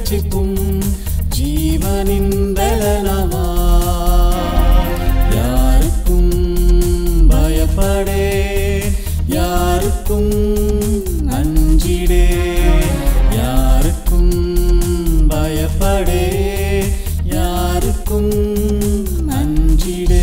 ரட்சிப்பும் ஜீவனின் பலனமா யாருக்கும் பயப்படே யாருக்கும் அஞ்சிடே யாருக்கும் பயப்படே யாருக்கும் அஞ்சிடே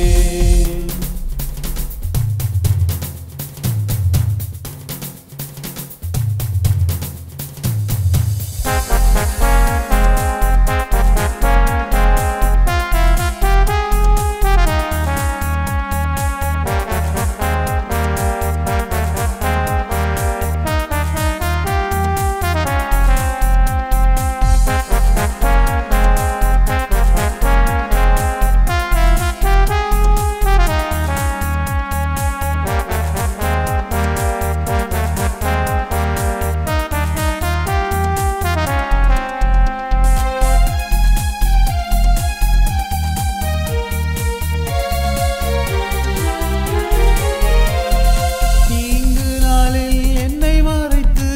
தீங்கு நாளில் என்னை மறைத்து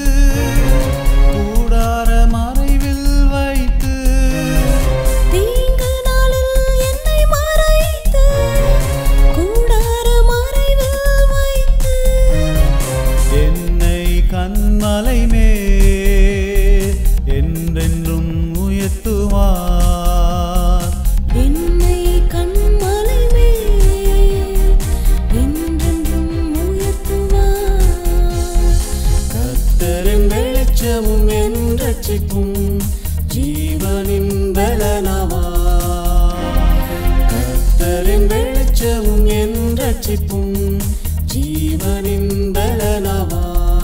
கூடார மறைவில் வைத்து தீங்கு நாளில் என்னை மறைத்து கூடார மறைவில் வைத்து என்னை கண்மலை மேல் என்றென்றும் உயர்த்துவார் என்னை கண்மலை மேல் என்றென்றும் உயர்த்துவார் கர்த்தரின் வெளிச்சமும் என் ரட்சிப்பும் ஜீவனின் பலனவா கர்த்தரின் வெளிச்சமும் என் ரட்சிப்பும் ஜீவனின் பலனவா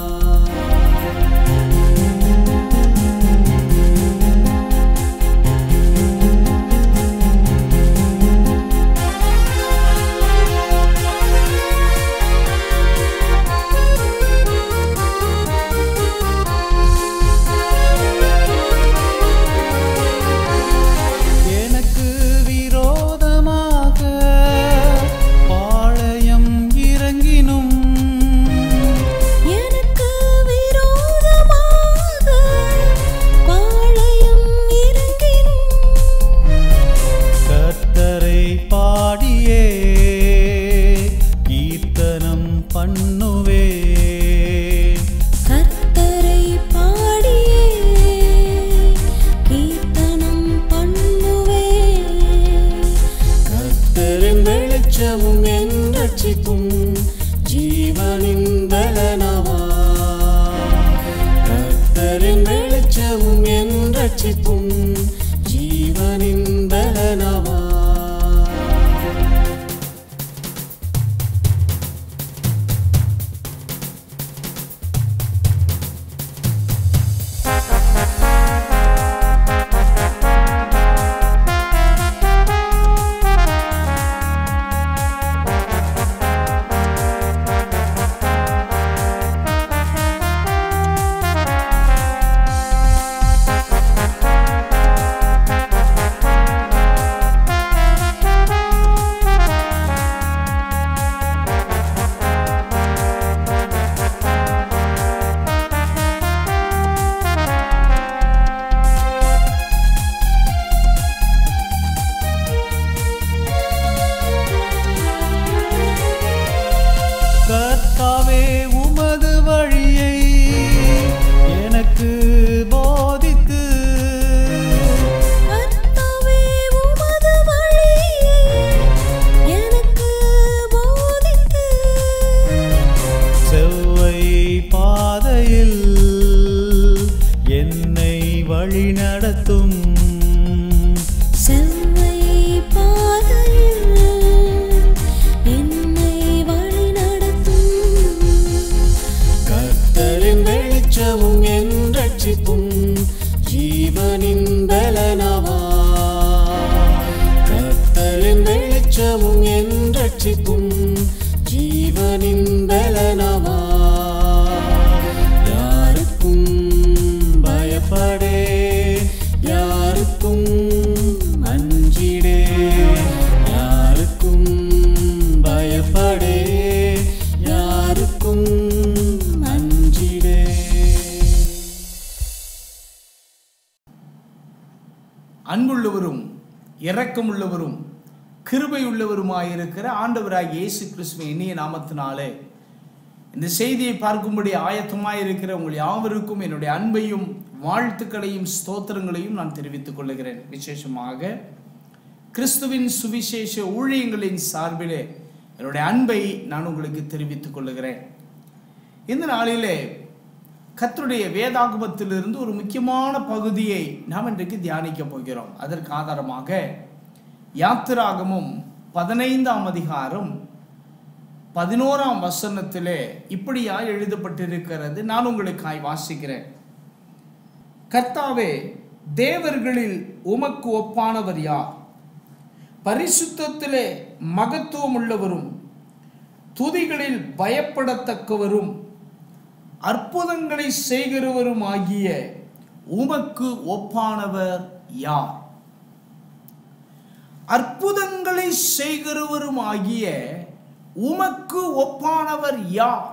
எனக்கு விரோதமாக பாளையம் இறங்கினும் எனக்கு விரோதமாக பாளையம் இறங்கினும் கர்த்தரை பாடியே கீர்த்தனம் பண்ணுவே கர்த்தரை பாடியே கீர்த்தனம் பண்ணுவே கர்த்தரின் வெளிச்சமும் என் ரட்சிப்பும் ஜீவனின் பலனவா கர்த்தரின் வெளிச்சமும் என் ரட்சிப்பும் ஜீவனின் பலனவா இரக்கமுள்ளவரும் கிருபையுள்ளவருமாயிருக்கிற ஆண்டவராகிய இயேசு கிறிஸ்துவின் இனிய நாமத்தினாலே இந்த செய்தியை பார்க்கும்படி ஆயத்தமாய் இருக்கிற உங்கள் யாவருக்கும் என்னுடைய அன்பையும் வாழ்த்துக்களையும் ஸ்தோத்திரங்களையும் நான் தெரிவித்துக் கொள்கிறேன் விசேஷமாக கிறிஸ்துவின் சுவிசேஷ ஊழியங்களின் சார்பிலே என்னுடைய அன்பை நான் உங்களுக்கு தெரிவித்துக் கொள்கிறேன் இந்த நாளிலே கர்த்தருடைய வேதாகமத்திலிருந்து ஒரு முக்கியமான பகுதியை நாம் இன்றைக்கு தியானிக்க போகிறோம் அதற்கு ஆதாரமாக யாத்திராகமும் பதினைந்தாம் அதிகாரம் பதினோராம் வசனத்திலே இப்படியா எழுதப்பட்டிருக்கிறது நான் உங்களுக்காய் வாசிக்கிறேன் கர்த்தாவே தேவர்களில் உமக்கு ஒப்பானவர் யார் பரிசுத்தத்திலே மகத்துவம் உள்ளவரும் துதிகளில் பயப்படத்தக்கவரும் அற்புதங்களை செய்கிறவரும் ஆகிய உமக்கு ஒப்பானவர் யார் அற்புதங்களை செய்கிறவரும் ஆகிய உமக்கு ஒப்பானவர் யார்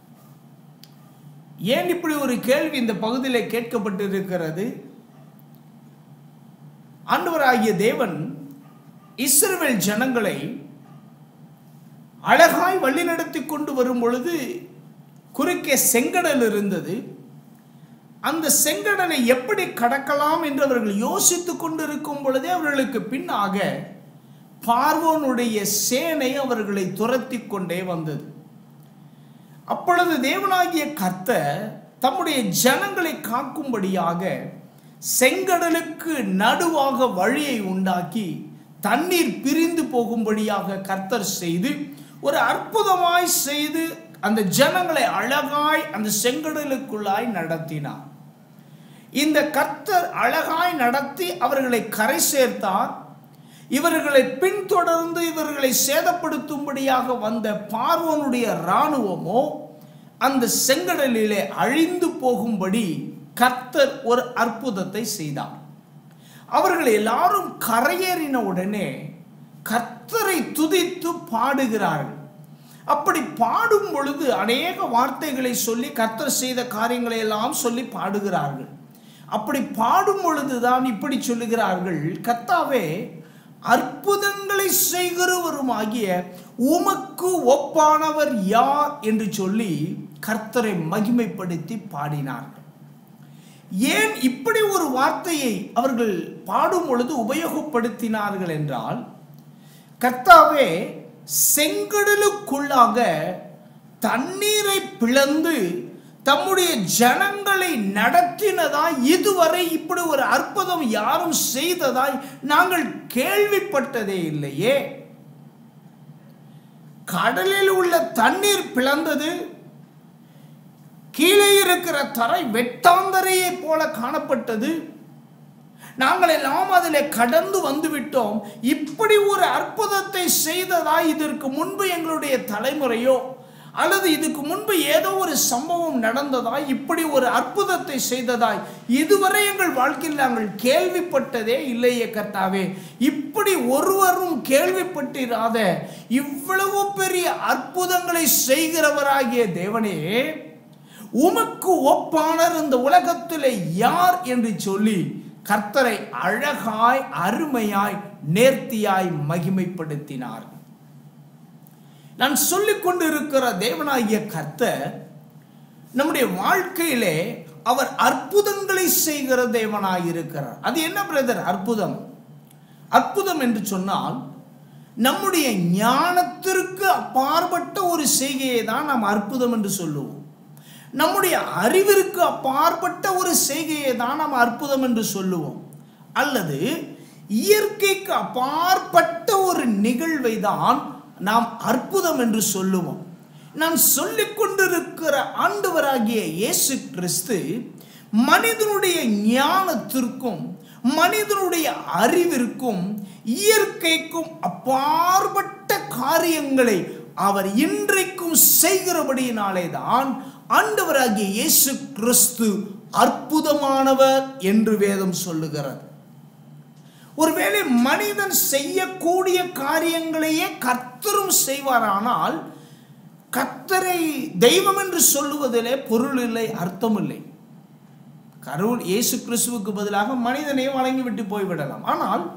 ஏன் இப்படி ஒரு கேள்வி இந்த பகுதியில் கேட்கப்பட்டிருக்கிறது ஆண்டவராகிய தேவன் இஸ்ரவேல் ஜனங்களை அழகாய் வழிநடத்தி கொண்டு வரும் பொழுது குறுக்கே செங்கடல் இருந்தது அந்த செங்கடலை எப்படி கடக்கலாம் என்று அவர்கள் யோசித்துக் கொண்டிருக்கும் பொழுதே அவர்களுக்கு பின்னாக பார்வோனுடைய சேனை அவர்களை துரத்தி கொண்டே வந்தது அப்பொழுது தேவனாகிய கர்த்தர் தம்முடைய ஜனங்களை காக்கும்படியாக செங்கடலுக்கு நடுவாக வழியை உண்டாக்கி தண்ணீர் பிரிந்து போகும்படியாக கர்த்தர் செய்து ஒரு அற்புதமாய் செய்து அந்த ஜனங்களை அழகாய் அந்த செங்கடலுக்குள்ளாய் நடத்தினார் இந்த கர்த்தர் அழகாய் நடத்தி அவர்களை கரை சேர்த்தார் இவர்களை பின்தொடர்ந்து இவர்களை சேதப்படுத்தும்படியாக வந்த பார்வோனுடைய இராணுவமோ அந்த செங்கடலிலே அழிந்து போகும்படி கர்த்தர் ஒரு அற்புதத்தை செய்தார் அவர்கள் எல்லாரும் கரையேறின உடனே கர்த்தரை துதித்து பாடுகிறார்கள் அப்படி பாடும் பொழுது அநேக வார்த்தைகளை சொல்லி கர்த்தர் செய்த காரியங்களை எல்லாம் சொல்லி பாடுகிறார்கள் அப்படி பாடும் பொழுதுதான் இப்படி சொல்லுகிறார்கள் கர்த்தாவே அற்புதங்களை செய்கிறவருமாகிய உமக்கு ஒப்பானவர் யார் என்று சொல்லி கர்த்தரை மகிமைப்படுத்தி பாடினார்கள் ஏன் இப்படி ஒரு வார்த்தையை அவர்கள் பாடும் பொழுது உபயோகப்படுத்தினார்கள் என்றால் கர்த்தாவே செங்கடலுக்குள்ளாக தண்ணீரை பிளந்து தம்முடைய ஜனங்களை நடத்தினதாய் இதுவரை இப்படி ஒரு அற்புதம் யாரும் செய்ததாய் நாங்கள் கேள்விப்பட்டதே இல்லையே கடலில் உள்ள தண்ணீர் பிளந்தது கீழே இருக்கிற தரை வெட்டாந்தரையை போல காணப்பட்டது நாங்கள் எல்லாம் அதில் கடந்து வந்து விட்டோம் இப்படி ஒரு அற்புதத்தை செய்ததாய் இதற்கு முன்பு எங்களுடைய தலைமுறையோ அல்லது இதுக்கு முன்பு ஏதோ ஒரு சம்பவம் நடந்ததாய் இப்படி ஒரு அற்புதத்தை செய்ததாய் இதுவரை எங்கள் வாழ்க்கையில் நாங்கள் கேள்விப்பட்டதே இல்லையே கர்த்தாவே இப்படி ஒருவரும் கேள்விப்பட்டிராத இவ்வளவு பெரிய அற்புதங்களை செய்கிறவராகிய தேவனே உமக்கு ஒப்பானர் இந்த உலகத்திலே யார் என்று சொல்லி கர்த்தரை அழகாய் அருமையாய் நேர்த்தியாய் மகிமைப்படுத்தினார்கள் நான் சொல்லிக் கொண்டிருக்கிற தேவனாகிய கர்த்தர் நம்முடைய வாழ்க்கையிலே அவர் அற்புதங்களை செய்கிற தேவனாய் இருக்கிறார் அது என்ன பிரதர் அற்புதம் அற்புதம் என்று சொன்னால் நம்முடைய ஞானத்திற்கு அப்பாற்பட்ட ஒரு செய்கையை தான் நாம் அற்புதம் என்று சொல்லுவோம் நம்முடைய அறிவிற்கு அப்பாற்பட்ட ஒரு செய்கையை தான் நாம் அற்புதம் என்று சொல்லுவோம் அல்லது இயற்கைக்கு அப்பாற்பட்ட ஒரு நிகழ்வை தான் நாம் அற்புதம் என்று சொல்லுவோம் நான் சொல்லிக் கொண்டிருக்கிற ஆண்டவராகிய இயேசு கிறிஸ்து மனிதனுடைய ஞானத்திற்கும் மனிதனுடைய அறிவிற்கும் இயற்கைக்கும் அப்பாற்பட்ட காரியங்களை அவர் இன்றைக்கும் செய்கிறபடியினாலே தான் ஆண்டவராகிய இயேசு கிறிஸ்து அற்புதமானவர் என்று வேதம் சொல்லுகிறது ஒருவேளை மனிதன் செய்யக்கூடிய காரியங்களையே கர்த்தரும் செய்வாரானால் கர்த்தரை தெய்வம் என்று சொல்லுவதிலே பொருள் இல்லை அர்த்தம் இல்லை கருள் இயேசு கிறிஸ்துவுக்கு பதிலாக மனிதனை வழங்கிவிட்டு போய்விடலாம் ஆனால்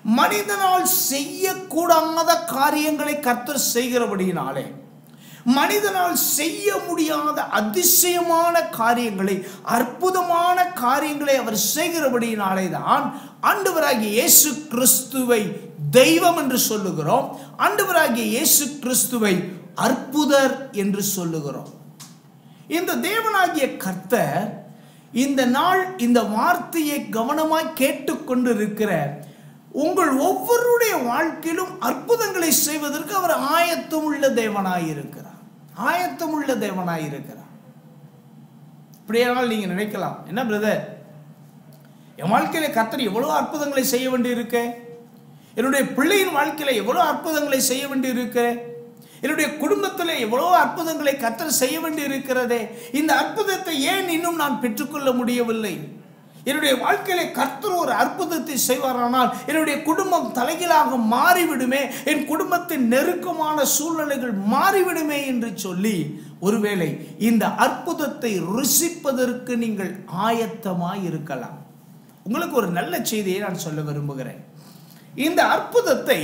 மனிதனால் செய்யக்கூடாத காரியங்களை கர்த்தர் செய்கிறபடியினாலே மனிதனால் செய்ய முடியாத அதிசயமான காரியங்களை அற்புதமான காரியங்களை அவர் செய்கிறபடியினாலே தான் ஆண்டவராகிய இயேசு கிறிஸ்துவை தெய்வம் என்று சொல்லுகிறோம் ஆண்டவராகிய இயேசு கிறிஸ்துவை அற்புதர் என்று சொல்லுகிறோம் இந்த தேவனாகிய கர்த்தர் இந்த நாள் இந்த வார்த்தையை கவனமாய் கேட்டுக்கொண்டு இருக்கிற உங்கள் ஒவ்வொருடைய வாழ்க்கையிலும் அற்புதங்களை செய்வதற்கு அவர் ஆயத்தம் உள்ள தேவனாய் இருக்கிறார் ஆயத்தம் உள்ள தேவனாய் இருக்கிறார் இப்படியானால் நீங்க நினைக்கலாம் என்ன பிரதர் என் வாழ்க்கையில கர்த்தர் எவ்வளவு அற்புதங்களை செய்ய வேண்டி இருக்கு என்னுடைய பிள்ளையின் வாழ்க்கையில எவ்வளவு அற்புதங்களை செய்ய வேண்டி இருக்கு என்னுடைய குடும்பத்தில் எவ்வளவு அற்புதங்களை கர்த்தர் செய்ய வேண்டி இருக்கிறதே இந்த அற்புதத்தை ஏன் இன்னும் நான் பெற்றுக்கொள்ள முடியவில்லை என்னுடைய வாழ்க்கையில கர்த்தர் ஒரு அற்புதத்தை செய்வாரானால் என்னுடைய குடும்பம் தலைகீழாக மாறிவிடுமே என் குடும்பத்தின் நெருக்கமான சூழ்நிலைகள் மாறிவிடுமே என்று சொல்லி ஒருவேளை இந்த அற்புதத்தை ருசிப்பதற்கு நீங்கள் ஆயத்தமாய் இருக்கலாம் உங்களுக்கு ஒரு நல்ல செய்தியை நான் சொல்ல விரும்புகிறேன் இந்த அற்புதத்தை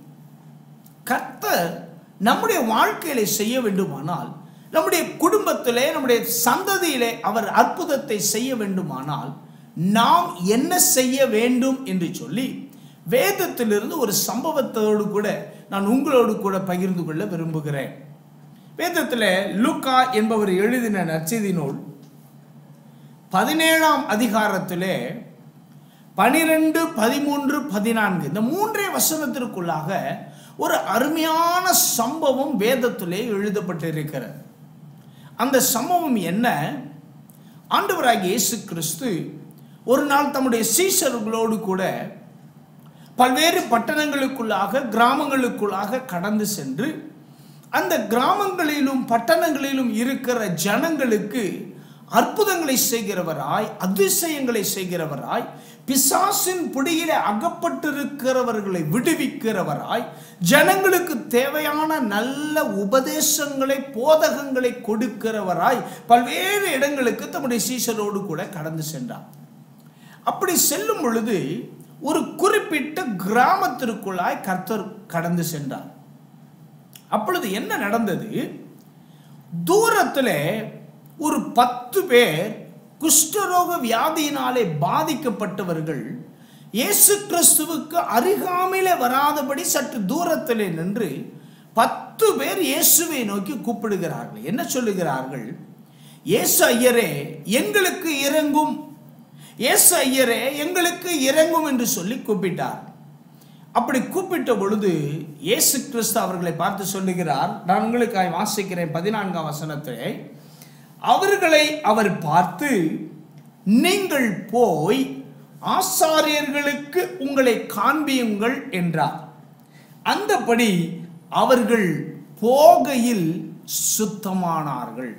கர்த்தர் நம்முடைய வாழ்க்கையிலே செய்ய வேண்டுமானால் நம்முடைய குடும்பத்திலே நம்முடைய சந்ததியிலே அவர் அற்புதத்தை செய்ய வேண்டுமானால் நாம் என்ன செய்ய வேண்டும் என்று சொல்லி வேதத்திலிருந்து ஒரு சம்பவத்தோடு கூட நான் உங்களோடு கூட பகிர்ந்து கொள்ள விரும்புகிறேன் வேதத்தில் லூக்கா என்பவர் எழுதின நற்செய்தி நூல் பதினேழாம் அதிகாரத்திலே பனிரெண்டு பதிமூன்று பதினான்கு இந்த மூன்றே வசனத்திற்குள்ளாக ஒரு அருமையான சம்பவம் வேதத்திலே எழுதப்பட்டிருக்கிறது அந்த சம்பவம் என்ன ஆண்டவராகிய இயேசு கிறிஸ்து ஒரு நாள் தம்முடைய சீஷர்களோடு கூட பல்வேறு பட்டணங்களுக்குள்ளாக கிராமங்களுக்குள்ளாக கடந்து சென்று அந்த கிராமங்களிலும் பட்டணங்களிலும் இருக்கிற ஜனங்களுக்கு அற்புதங்களை செய்கிறவராய் அதிசயங்களை செய்கிறவராய் பிசாசின் பிடியிலே அகப்பட்டிருக்கிறவர்களை விடுவிக்கிறவராய் ஜனங்களுக்கு தேவையான நல்ல உபதேசங்களை போதகங்களை கொடுக்கிறவராய் பல்வேறு இடங்களுக்கு தம்முடைய சீஷரோடு கூட கடந்து சென்றார் அப்படி செல்லும் பொழுது ஒரு குறிப்பிட்ட கிராமத்திற்குள்ளாய் கர்த்தர் கடந்து சென்றார் அப்பொழுது என்ன நடந்தது தூரத்தில் ஒரு பத்து பேர் குஷ்டரோக வியாதியினாலே பாதிக்கப்பட்டவர்கள் இயேசு கிறிஸ்துவுக்கு அருகாமையில வராதபடி சற்று தூரத்திலே நின்று பத்து பேர் இயேசுவை நோக்கி கூப்பிடுகிறார்கள் என்ன சொல்லுகிறார்கள் இயேசு ஐயரே எங்களுக்கு இறங்கும் இயேசு ஐயரே எங்களுக்கு இறங்கும் என்று சொல்லி கூப்பிட்டார் அப்படி கூப்பிட்ட பொழுது இயேசு கிறிஸ்து அவர்களை பார்த்து சொல்லுகிறார் நான் உங்களுக்காக வாசிக்கிறேன் பதினான்காம் வசனத்தை அவர்களை அவர் பார்த்து நீங்கள் போய் ஆசாரியர்களுக்கு உங்களை காண்பியுங்கள் என்றார் அந்தபடி அவர்கள் போகையில் சுத்தமானார்கள்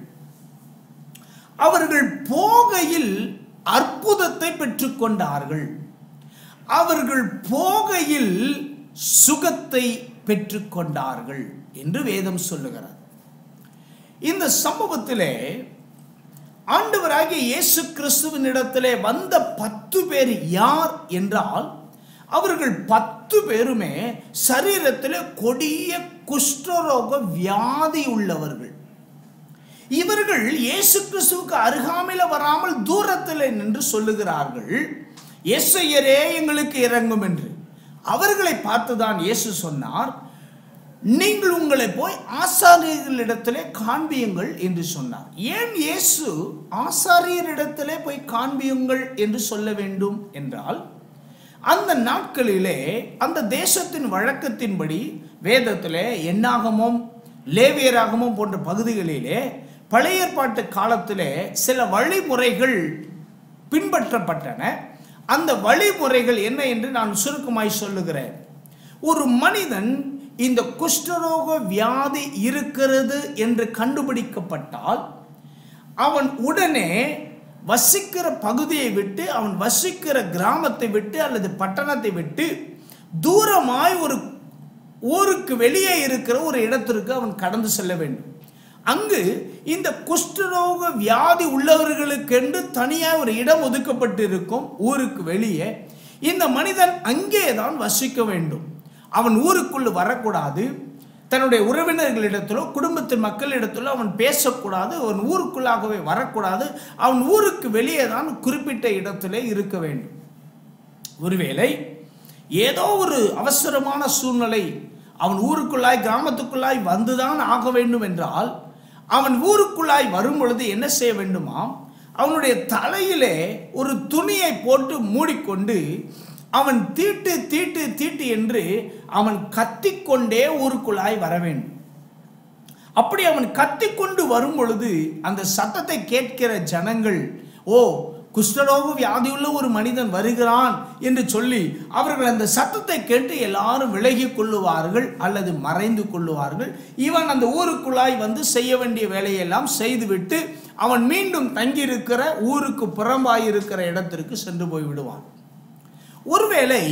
அவர்கள் போகையில் அற்புதத்தை பெற்றுக்கொண்டார்கள் அவர்கள் போகையில் சுகத்தை பெற்றுக்கொண்டார்கள் என்று வேதம் சொல்லுகிறது இந்த சம்பவத்திலே ஆண்டவராகிய இயேசு கிறிஸ்துவின் இடத்திலே வந்த பத்து பேர் யார் என்றால் அவர்கள் பத்து பேருமே சரீரத்திலே கொடிய குஷ்டரோக வியாதி உள்ளவர்கள் இவர்கள் இயேசு கிறிஸ்துவுக்கு அருகாமையில வராமல் தூரத்தில் நின்று சொல்லுகிறார்கள் இயேசையரே எங்களுக்கு இறங்கும் என்று அவர்களை பார்த்துதான் இயேசு சொன்னார் நீங்கள் உங்களை போய் ஆசாரியர்களிடத்திலே காண்பியுங்கள் என்று சொன்னார் ஏன் இயேசு ஆசாரியரிடத்திலே போய் காண்பியுங்கள் என்று சொல்ல வேண்டும் என்றால் அந்த நாட்களிலே அந்த தேசத்தின் வழக்கத்தின்படி வேதத்திலே எண்ணாகமும் லேவியராகமும் போன்ற பகுதிகளிலே பழைய ஏற்பாட்டு காலத்திலே சில வழிமுறைகள் பின்பற்றப்பட்டன அந்த வழிமுறைகள் என்ன என்று நான் சுருக்கமாய் சொல்லுகிறேன் ஒரு மனிதன் இந்த குஷ்டரோக வியாதி இருக்கிறது என்று கண்டுபிடிக்கப்பட்டால் அவன் உடனே வசிக்கிற பகுதியை விட்டு அவன் வசிக்கிற கிராமத்தை விட்டு அல்லது பட்டணத்தை விட்டு தூரமாய் ஒரு ஊருக்கு வெளியே இருக்கிற ஒரு இடத்திற்கு அவன் கடந்து செல்ல வேண்டும் அங்கு இந்த குஷ்டரோக வியாதி உள்ளவர்களுக்கென்று தனியாக ஒரு இடம் ஒதுக்கப்பட்டு இருக்கும் ஊருக்கு வெளியே இந்த மனிதன் அங்கே தான் வசிக்க வேண்டும் அவன் ஊருக்குள் வரக்கூடாது தன்னுடைய உறவினர்களிடத்திலோ குடும்பத்தின் மக்களிடத்திலோ அவன் பேசக்கூடாது அவன் ஊருக்குள்ளாகவே வரக்கூடாது அவன் ஊருக்கு வெளியே தான் குறிப்பிட்ட இடத்திலே இருக்க வேண்டும் ஒருவேளை ஏதோ ஒரு அவசரமான சூழ்நிலை அவன் ஊருக்குள்ளாய் கிராமத்துக்குள்ளாய் வந்துதான் ஆக வேண்டும் என்றால் அவன் ஊருக்குள்ளாய் வரும் பொழுது என்ன செய்ய வேண்டுமாம் அவனுடைய தலையிலே ஒரு துணியை போட்டு மூடிக்கொண்டு அவன் தீட்டு தீட்டு தீட்டு என்று அவன் கத்திக்கொண்டே ஊருக்குள்ளாய் வர வேண்டும் அப்படி அவன் கத்திக்கொண்டு வரும் பொழுது அந்த சத்தத்தை கேட்கிற ஜனங்கள் ஓ குஷ்டரோக வியாதியுள்ள ஒரு மனிதன் வருகிறான் என்று சொல்லி அவர்கள் அந்த சத்தத்தை கேட்டு எல்லாரும் விலகி கொள்ளுவார்கள் அல்லது மறைந்து கொள்ளுவார்கள் இவன் அந்த ஊருக்குள்ளாய் வந்து செய்ய வேண்டிய வேலையெல்லாம் செய்துவிட்டு அவன் மீண்டும் தங்கியிருக்கிற ஊருக்கு புறம்பாயிருக்கிற இடத்திற்கு சென்று போய் விடுவான் ஒருவேளை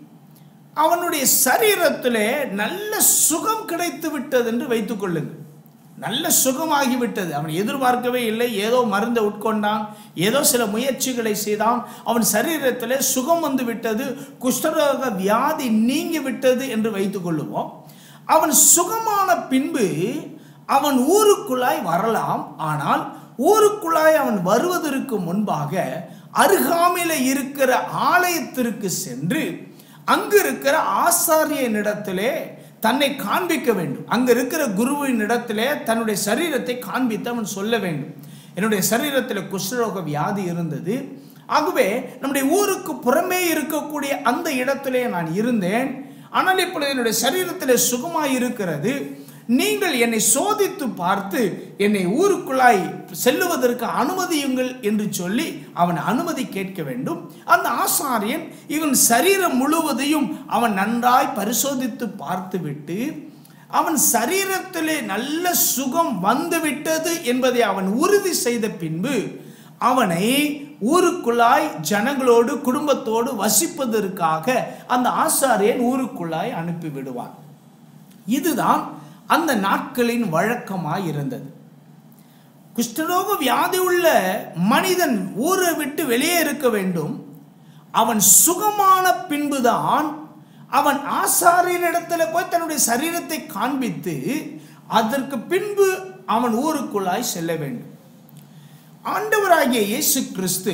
அவனுடைய சரீரத்திலே நல்ல சுகம் கிடைத்து விட்டது என்று வைத்துக் கொள்ளுங்கள் நல்ல சுகமாகிவிட்டது அவன் எதிர்பார்க்கவே இல்லை ஏதோ மருந்தை உட்கொண்டான் ஏதோ சில முயற்சிகளை செய்தான் அவன் சரீரத்திலே சுகம் வந்து விட்டது குஷ்டரோக வியாதி நீங்கி விட்டது என்று வைத்துக் கொள்ளுவோம் அவன் சுகமான பின்பு அவன் ஊருக்குள்ளாய் வரலாம் ஆனால் ஊருக்குள்ளாய் அவன் வருவதற்கு முன்பாக அருகாமையில் இருக்கிற ஆலயத்திற்கு சென்று அங்கு இருக்கிற ஆசாரியனிடத்திலே தன்னை காண்பிக்க வேண்டும் அங்க இருக்கிற குருவின் இடத்திலே தன்னுடைய சரீரத்தை காண்பித்து அவன் சொல்ல வேண்டும் என்னுடைய சரீரத்தில் குஷ்டரோக வியாதி இருந்தது ஆகவே நம்முடைய ஊருக்கு புறமே இருக்கக்கூடிய அந்த இடத்திலே நான் இருந்தேன் ஆனால் இப்பொழுது என்னுடைய சரீரத்தில் சுகமாய் இருக்கிறது நீங்கள் என்னை சோதித்து பார்த்து என்னை ஊருக்குள்ளாய் செல்லுவதற்கு அனுமதியுங்கள் என்று சொல்லி அவன் அனுமதி கேட்க வேண்டும் அந்த ஆசாரியன் இவன் சரீரம் முழுவதையும் அவன் நன்றாய் பரிசோதித்து பார்த்துவிட்டு அவன் சரீரத்திலே நல்ல சுகம் வந்துவிட்டது என்பதை அவன் உறுதி செய்த பின்பு அவனை ஊருக்குள்ளாய் ஜனங்களோடு குடும்பத்தோடு வசிப்பதற்காக அந்த ஆசாரியன் ஊருக்குள்ளாய் அனுப்பி விடுவான் இதுதான் அந்த நாட்களின் வழக்கமாய் இருந்தது குஷ்டரோக வியாதி உள்ள மனிதன் ஊரை விட்டு வெளியே இருக்க வேண்டும் அவன் சுகமான பின்புதான் அவன் ஆசாரியனிடத்துல போய் தன்னுடைய சரீரத்தை காண்பித்து அதற்கு பின்பு அவன் ஊருக்குள்ளாய் செல்ல வேண்டும் ஆண்டவராகிய இயேசு கிறிஸ்து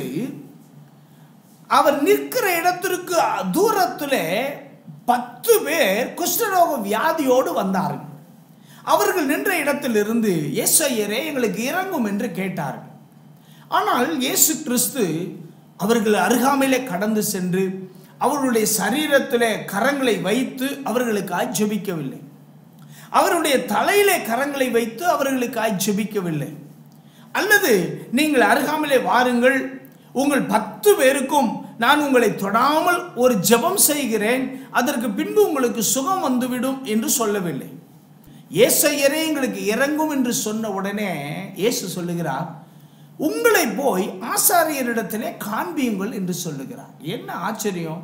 அவர் நிற்கிற இடத்திற்கு தூரத்திலே பத்து பேர் குஷ்டரோக வியாதியோடு வந்தார்கள் அவர்கள் நின்ற இடத்திலிருந்து இயேசையரே எங்களுக்கு இறங்கும் என்று கேட்டார்கள் ஆனால் இயேசு கிறிஸ்து அவர்கள் அருகாமையிலே கடந்து சென்று அவர்களுடைய சரீரத்திலே கரங்களை வைத்து அவர்களுக்காய் ஜெபிக்கவில்லை அவருடைய தலையிலே கரங்களை வைத்து அவர்களுக்காய் ஜெபிக்கவில்லை அல்லது நீங்கள் அருகாமையிலே வாருங்கள் உங்கள் பத்து பேருக்கும் நான் உங்களை தொடாமல் ஒரு ஜெபம் செய்கிறேன் அதற்கு பின்பு உங்களுக்கு சுகம் வந்துவிடும் என்று சொல்லவில்லை ஏசையரே எங்களுக்கு இறங்கும் என்று சொன்ன உடனே இயேசு சொல்லுகிறார் உங்களை போய் ஆசாரியரிடத்திலே காண்பியுங்கள் என்று சொல்லுகிறார் என்ன ஆச்சரியம்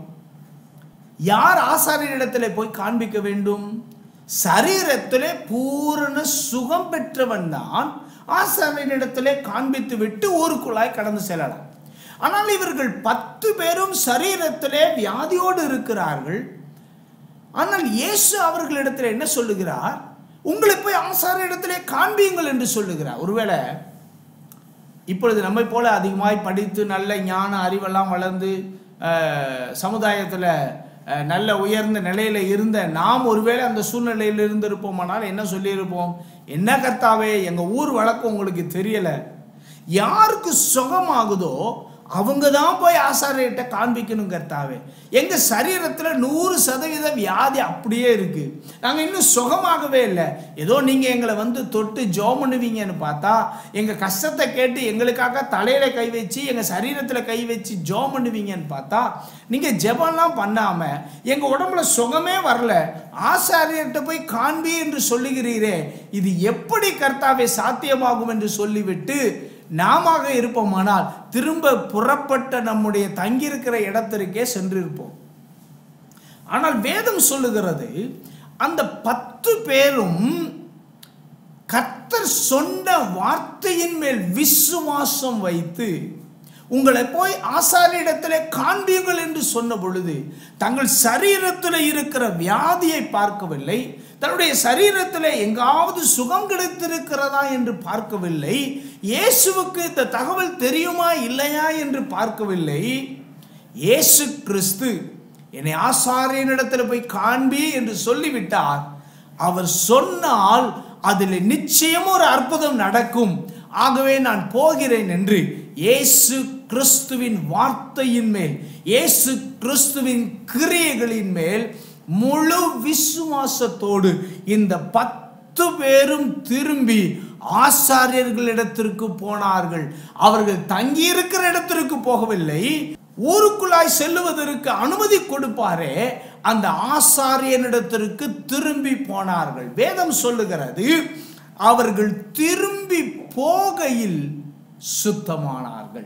யார் ஆசாரியரிடத்திலே போய் காண்பிக்க வேண்டும் சரீரத்திலே பூரண சுகம் பெற்றவன் தான் ஆசாரியனிடத்திலே காண்பித்து விட்டு ஊருக்குள்ளாய் கடந்து செல்லலாம் ஆனால் இவர்கள் பத்து பேரும் சரீரத்திலே வியாதியோடு இருக்கிறார்கள் ஆனால் இயேசு அவர்களிடத்தில் என்ன சொல்லுகிறார் உங்களை போய் ஆசார இடத்திலே காண்பியுங்கள் என்று சொல்லுகிறார் ஒருவேளை இப்பொழுது நம்மை போல அதிகமாய் படித்து நல்ல ஞான அறிவெல்லாம் வளர்ந்து சமுதாயத்தில் நல்ல உயர்ந்த நிலையில் இருந்த நாம் ஒருவேளை அந்த சூழ்நிலையில் இருந்திருப்போமானால் என்ன சொல்லியிருப்போம் என்ன கர்த்தாவே எங்கள் ஊர் வழக்கம் உங்களுக்கு தெரியலை யாருக்கு சுகமாகுதோ அவங்க தான் போய் ஆசாரியர்கிட்ட காண்பிக்கணும் கர்த்தாவே எங்க சரீரத்தில் நூறு சதவீத வியாதி அப்படியே இருக்கு நாங்கள் இன்னும் சுகமாகவே இல்லை ஏதோ நீங்க எங்களை வந்து தொட்டு ஜோம் பண்ணுவீங்கன்னு பார்த்தா எங்க கஷ்டத்தை கேட்டு எங்களுக்காக தலையில கை வச்சு எங்க சரீரத்தில் கை வச்சு ஜோம் பண்ணுவீங்கன்னு பார்த்தா நீங்க ஜெபம்லாம் பண்ணாம எங்க உடம்புல சுகமே வரல ஆசாரியர்கிட்ட போய் காண்பி என்று சொல்லுகிறீரே இது எப்படி கர்த்தாவே சாத்தியமாகும் என்று சொல்லிவிட்டு நாம இருப்போமானால் திரும்ப புறப்பட்ட நம்முடைய தங்கியிருக்கிற இடத்திற்கே சென்றிருப்போம் ஆனால் வேதம் சொல்லுகிறது அந்த பத்து பேரும் கர்த்தர் சொன்ன வார்த்தையின் மேல் விசுவாசம் வைத்து உங்களை போய் ஆசாரியிடத்திலே காண்பீங்கள் என்று சொன்ன பொழுது தங்கள் சரீரத்தில் இருக்கிற வியாதியை பார்க்கவில்லை தன்னுடைய சரீரத்தில் எங்காவது சுகம் கிடைத்திருக்கிறதா என்று பார்க்கவில்லை இயேசுவுக்கு இந்த தகவல் தெரியுமா இல்லையா என்று பார்க்கவில்லை இயேசு கிறிஸ்து என்னை ஆசாரியனிடத்தில் போய் காண்பி என்று சொல்லிவிட்டார் அவர் சொன்னால் அதில் நிச்சயம் ஒரு அற்புதம் நடக்கும் ஆகவே நான் போகிறேன் என்று இயேசு கிறிஸ்துவின் வார்த்தையின் மேல் இயேசு கிறிஸ்துவின் கிரியைகளின் மேல் முழு விசுவாசத்தோடு இந்த பத்து பேரும் திரும்பி ஆசாரியர்களிடத்திற்கு போனார்கள் அவர்கள் தங்கியிருக்கிற இடத்திற்கு போகவில்லை ஊருக்குள்ளாய் செல்லுவதற்கு அனுமதி கொடுப்பாரே அந்த ஆசாரியனிடத்திற்கு திரும்பி போனார்கள் வேதம் சொல்லுகிறது அவர்கள் திரும்பி போகையில் சுத்தமானார்கள்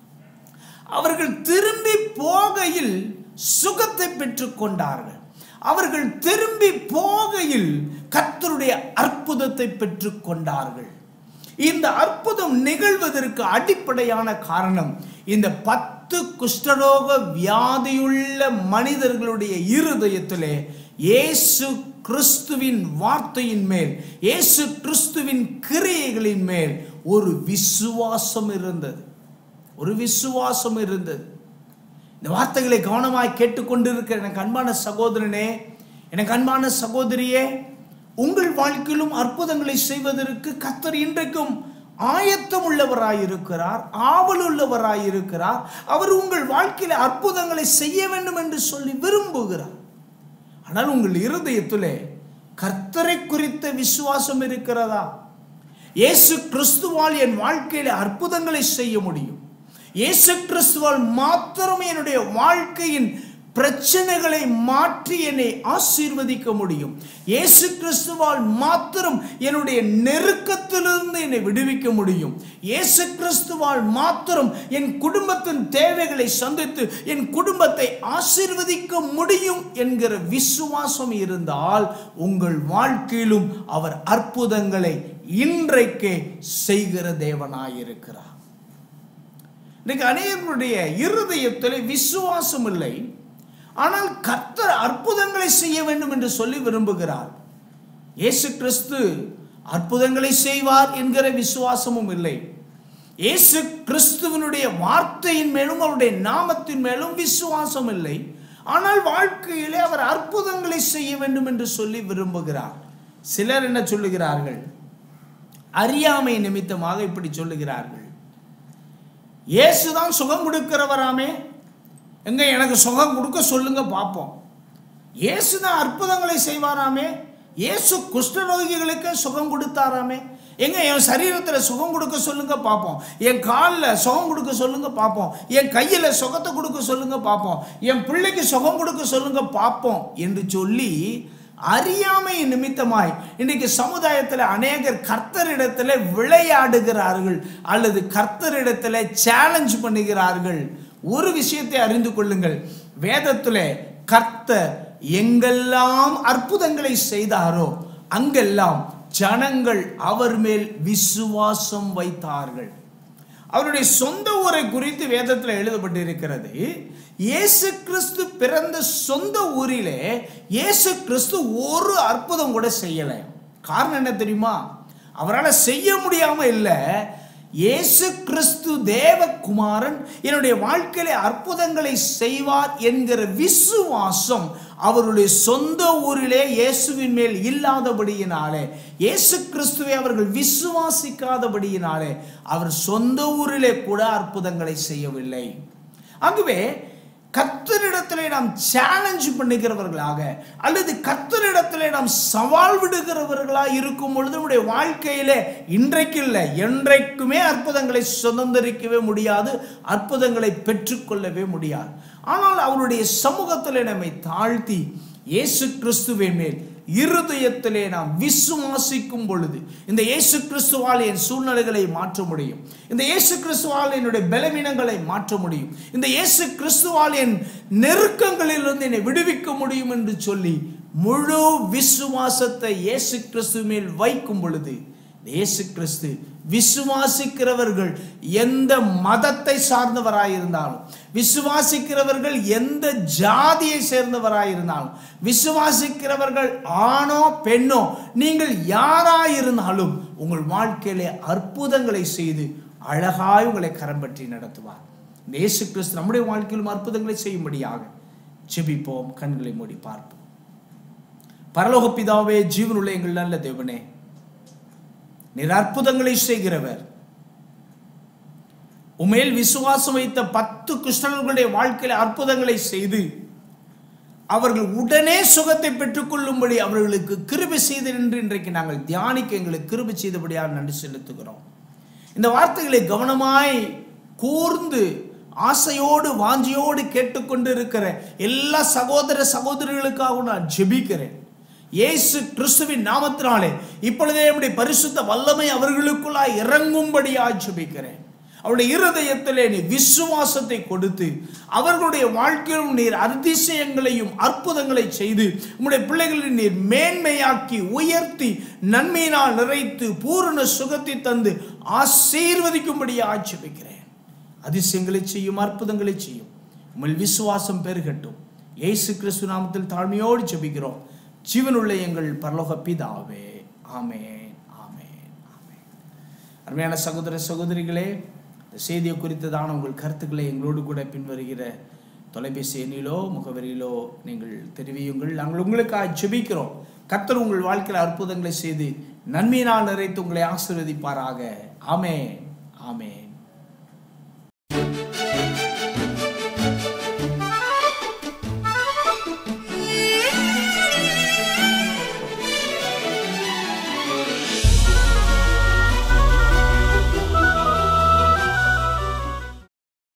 அவர்கள் திரும்பி போகையில் சுகத்தை பெற்றுக் கொண்டார்கள் அவர்கள் திரும்பி போகையில் கர்த்தருடைய அற்புதத்தை பெற்றுக் கொண்டார்கள் இந்த அற்புதம் நிகழ்வதற்கு அடிப்படையான காரணம் இந்த பத்து குஷ்டரோக வியாதியுள்ள மனிதர்களுடைய இருதயத்திலே இயேசு கிறிஸ்துவின் வார்த்தையின் மேல் இயேசு கிறிஸ்துவின் கிரியைகளின் மேல் ஒரு விசுவாசம் இருந்தது ஒரு விசுவாசம் இருந்தது இந்த வார்த்தைகளை கவனமாய் கேட்டுக்கொண்டிருக்கிற எனக்கு அன்பான சகோதரனே எனக்கு அன்பான சகோதரியே உங்கள் வாழ்க்கையிலும் அற்புதங்களை செய்வதற்கு கத்தர் இன்றைக்கும் ஆயத்தம் உள்ளவராயிருக்கிறார் ஆவல் உள்ளவராயிருக்கிறார் அவர் உங்கள் வாழ்க்கையில அற்புதங்களை செய்ய வேண்டும் என்று சொல்லி விரும்புகிறார் ஆனால் உங்கள் இருதயத்திலே கர்த்தரை குறித்த விசுவாசம் இருக்கிறதா இயேசு கிறிஸ்துவால் என் வாழ்க்கையில அற்புதங்களை செய்ய முடியும் இயேசு கிறிஸ்துவால் மாத்திரம் என்னுடைய வாழ்க்கையின் பிரச்சனைகளை மாற்றி என்னை ஆசீர்வதிக்க முடியும் இயேசு கிறிஸ்துவால் மாத்திரம் என்னுடைய நெருக்கத்திலிருந்து என்னை விடுவிக்க முடியும் இயேசு கிறிஸ்துவால் மாத்திரம் என் குடும்பத்தின் தேவைகளை சந்தித்து என் குடும்பத்தை ஆசீர்வதிக்க முடியும் என்கிற விசுவாசம் இருந்தால் உங்கள் வாழ்க்கையிலும் அவர் அற்புதங்களை இன்றைக்கே செய்கிற தேவனாயிருக்கிறார் இன்னைக்கு அநேகருடைய இருதயத்தில் விசுவாசம் இல்லை ஆனால் கர்த்தர் அற்புதங்களை செய்ய வேண்டும் என்று சொல்லி விரும்புகிறார் இயேசு கிறிஸ்து அற்புதங்களை செய்வார் என்கிற விசுவாசமும் இல்லை இயேசு கிறிஸ்துவனுடைய வார்த்தையின் மேலும் அவருடைய நாமத்தின் மேலும் விசுவாசம் இல்லை ஆனால் வாழ்க்கையிலே அவர் அற்புதங்களை செய்ய வேண்டும் என்று சொல்லி விரும்புகிறார் சிலர் என்ன சொல்லுகிறார்கள் அறியாமை நிமித்தமாக இப்படி சொல்லுகிறார்கள் இயேசுதான் சுகம் கொடுக்கிறவராமே எங்க எனக்கு சுகம் கொடுக்க சொல்லுங்க பார்ப்போம் இயேசு தான் அற்புதங்களை செய்வாராமே இயேசு குஷ்டரோகிகளுக்கு சுகம் கொடுத்தாராமே எங்க என் சரீரத்தில் சுகம் கொடுக்க சொல்லுங்க பார்ப்போம் என் காலில் சுகம் கொடுக்க சொல்லுங்க பார்ப்போம் என் கையில் சுகத்தை கொடுக்க சொல்லுங்க பார்ப்போம் என் பிள்ளைக்கு சுகம் கொடுக்க சொல்லுங்க பார்ப்போம் என்று சொல்லி அறியாமை நிமித்தமாய் இன்னைக்கு சமுதாயத்தில் அநேகர் கர்த்தரிடத்தில் விளையாடுகிறார்கள் அல்லது கர்த்தரிடத்தில் சேலஞ்ச் பண்ணுகிறார்கள் ஒரு விஷயத்தை அறிந்து கொள்ளுங்கள் வேதத்தில் கர்த்தர் எங்கெல்லாம் அற்புதங்களை செய்தாரோ அங்கெல்லாம் ஜனங்கள் அவர் மேல் விசுவாசம் வைத்தார்கள் அவருடைய சொந்த ஊரை குறித்து வேதத்தில் எழுதப்பட்டிருக்கிறது இயேசு கிறிஸ்து பிறந்த சொந்த ஊரிலே இயேசு கிறிஸ்து ஒரு அற்புதம் கூட செய்யலை காரணம் என்ன தெரியுமா அவரால் செய்ய முடியாம இல்லை இயேசு கிறிஸ்து தேவகுமாரன் என்னுடைய வாழ்க்கையில அற்புதங்களை செய்வார் என்கிற விசுவாசம் அவருடைய சொந்த ஊரிலே இயேசுவின் மேல் இல்லாதபடியினாலே இயேசு கிறிஸ்துவை அவர்கள் விசுவாசிக்காதபடியினாலே அவர் சொந்த ஊரிலே கூட அற்புதங்களை செய்யவில்லை ஆகவே கத்தரிடத்திலே நாம் சேலஞ்ச் பண்ணுகிறவர்களாக அல்லது கத்தரிடத்திலே நாம் சவால் விடுகிறவர்களாக இருக்கும் பொழுது நம்முடைய வாழ்க்கையிலே இன்றைக்கு இல்லை என்றைக்குமே அற்புதங்களை சுதந்திரிக்கவே முடியாது அற்புதங்களை பெற்றுக்கொள்ளவே முடியாது ஆனால் அவருடைய சமூகத்திலே நம்மை தாழ்த்தி இயேசு கிறிஸ்துவின் மேல் இருதயத்திலே நாம் விசுவாசிக்கும் பொழுது இந்த இயேசு கிறிஸ்துவால் என் சூழ்நிலைகளை மாற்ற முடியும் இந்த இயேசு கிறிஸ்துவால் என்னுடைய பலவீனங்களை மாற்ற முடியும் இந்த இயேசு கிறிஸ்துவால் என் நெருக்கங்களிலிருந்து என்னை விடுவிக்க முடியும் என்று சொல்லி முழு விசுவாசத்தை இயேசு கிறிஸ்து மேல் வைக்கும் பொழுது இயேசு கிறிஸ்து விசுவாசிக்கிறவர்கள் எந்த மதத்தை சார்ந்தவராயிருந்தாலும் விசுவாசிக்கிறவர்கள் எந்த ஜாதியை சேர்ந்தவராயிருந்தாலும் விசுவாசிக்கிறவர்கள் ஆணோ பெண்ணோ நீங்கள் யாராயிருந்தாலும் உங்கள் வாழ்க்கையிலே அற்புதங்களை செய்து அழகாய் உங்களை கரம் பற்றி நடத்துவார் இந்த இயேசு கிறிஸ்து நம்முடைய வாழ்க்கையிலும் அற்புதங்களை செய்யும்படியாக ஜெபிப்போம் கண்களை மூடி பார்ப்போம் பரலோக பிதாவே ஜீவனுள்ள எங்கள் நல்ல தேவனே நீர் அற்புதங்களை செய்கிறவர் உமேல் விசுவாசம் வைத்த பத்து கிருஷ்ணர்களுடைய வாழ்க்கையில அற்புதங்களை செய்து அவர்கள் உடனே சுகத்தை பெற்றுக்கொள்ளும்படி அவர்களுக்கு கிருபை செய்து என்று இன்றைக்கு நாங்கள் தியானிக்க எங்களுக்கு கிருபை செய்தபடியாக நன்றி செலுத்துகிறோம் இந்த வார்த்தைகளை கவனமாய் கூர்ந்து ஆசையோடு வாஞ்சியோடு கேட்டுக்கொண்டு இருக்கிற எல்லா சகோதர சகோதரிகளுக்காகவும் நான் ஜெபிக்கிறேன் இயேசு கிறிஸ்துவின் நாமத்தினாலே இப்பொழுதே நம்முடைய பரிசுத்த வல்லமை அவர்களுக்குள்ளாய் இறங்கும்படியாய் ஜெபிக்கிறேன் அவருடைய இருதயத்திலே நீ விசுவாசத்தை கொடுத்து அவர்களுடைய வாழ்க்கையிலும் நீர் அதிசயங்களையும் அற்புதங்களை செய்து உம்முடைய பிள்ளைகளை நீர் மேன்மையாக்கி உயர்த்தி நன்மையினால் நிறைத்து பூரண சுகத்தை தந்து ஆசீர்வதிக்கும்படி ஆட்சேபிக்கிறேன் அதிசயங்களை செய்யும் அற்புதங்களை செய்யும் உங்கள் விசுவாசம் பெருகட்டும் இயேசு கிறிஸ்து நாமத்தில் தாழ்மையோடு ஜெபிக்கிறோம் ஜீவனுள்ள எங்கள் பரலோக பிதாவே ஆமென் ஆமென் ஆமென் அருமையான சகோதர சகோதரிகளே இந்த செய்தியை குறித்ததான உங்கள் கருத்துக்களை எங்களோடு கூட பின்வருகிற தொலைபேசி எண்ணிலோ முகவரியிலோ நீங்கள் தெரிவியுங்கள் நாங்கள் உங்களுக்காக ஜெபிக்கிறோம் கர்த்தர் உங்கள் வாழ்க்கையில் அற்புதங்களை செய்து நன்மையினால் நிறைத்து உங்களை ஆசீர்வதிப்பாராக ஆமென் ஆமென்